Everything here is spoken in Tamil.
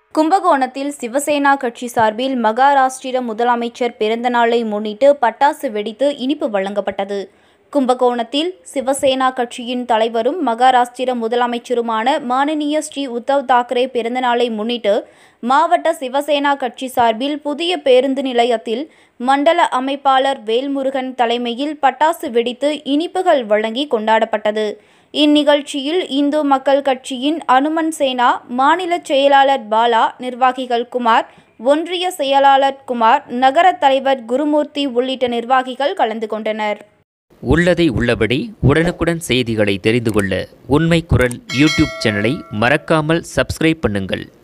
கும்பகோணத்தில் சிவசேனா கட்சி சார்பில் மகாராஷ்டிர முதலமைச்சர் பிறந்தநாளை முன்னிட்டு பட்டாசு வெடித்து இனிப்பு வழங்கப்பட்டது கும்பகோணத்தில் சிவசேனா கட்சியின் தலைவரும் மகாராஷ்டிர முதலமைச்சருமான மானனீய ஸ்ரீ உத்தவ் தாக்கரே பிறந்தநாளை முன்னிட்டு மாவட்ட சிவசேனா கட்சி சார்பில் புதிய பேருந்து நிலையத்தில் மண்டல அமைப்பாளர் வேல்முருகன் தலைமையில் பட்டாசு வெடித்து இனிப்புகள் வழங்கி கொண்டாடப்பட்டது இந்நிகழ்ச்சியில் இந்து மக்கள் கட்சியின் அனுமன் சேனா மாநில செயலாளர் பாலா நிர்வாகிகள் குமார் ஒன்றிய செயலாளர் குமார் நகர தலைவர் குருமூர்த்தி உள்ளிட்ட நிர்வாகிகள் கலந்து கொண்டனர் உள்ளதை உள்ளபடி உடனுக்குடன் செய்திகளை தெரிந்து கொள்ள உண்மை குரல் யூடியூப் சேனலை மறக்காமல் சப்ஸ்கிரைப் பண்ணுங்கள்